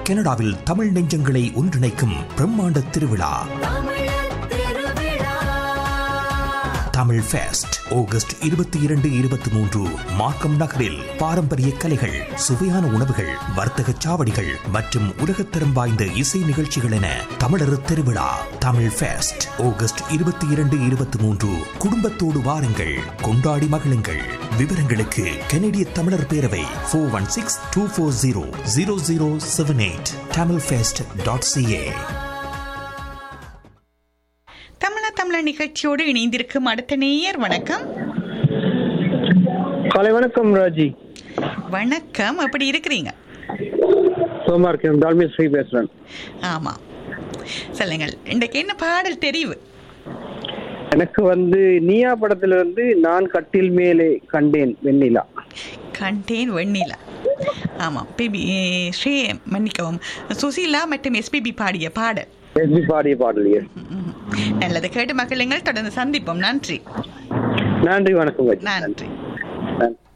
கனடாவில் தமிழ் நெஞ்சங்களை ஒன்றிணைக்கும் பிரம்மாண்ட திருவிழா தமிழ் ஃபெஸ்ட் ஆகஸ்ட் இருபத்தி இரண்டு இருபத்தி மூன்று மார்க்கம் நகரில் பாரம்பரிய கலைகள் சுவையான உணவுகள் வர்த்தக சாவடிகள் மற்றும் உலகத்தரம் வாய்ந்த இசை நிகழ்ச்சிகள் என தமிழர் திருவிழா தமிழ் ஃபெஸ்ட் ஆகஸ்ட் இருபத்தி இரண்டு இருபத்தி மூன்று குடும்பத்தோடு வாருங்கள் கொண்டாடி மகிழுங்கள் விவரங்களுக்கு கனடிய தமிழர் பேரவை four one six two four zero zero zero seven eight Tamil fest dot C A தமிழ தமிழ நிகழ்ச்சியோடு இணைந்திருக்கும் அடுத்த நேயர் வணக்கம் காலை வணக்கம் ராஜி வணக்கம் எப்படி இருக்கிறீங்க சோமா இருக்கேன் டால்மி ஸ்ரீ பேசுறேன் ஆமா சொல்லுங்கள் இன்றைக்கு என்ன பாடல் தெரிவு எனக்கு வந்து நீயா படத்துல இருந்து நான் கட்டில் மேலே கண்டேன் வெண்ணிலா கண்டேன் வெண்ணிலா ஆமாம் பிபி ஸ்ரீ மன்னிக்கவும் சுசீலா மற்றும் எஸ்பிபி பாடிய பாடல் எஸ்பி பாடிய பாடலியே ம். நல்லது கேட்டு மகிழுங்கள் தொடர்ந்து சந்திப்போம் நன்றி நன்றி வணக்கம் ராஜி நன்றி நன்றி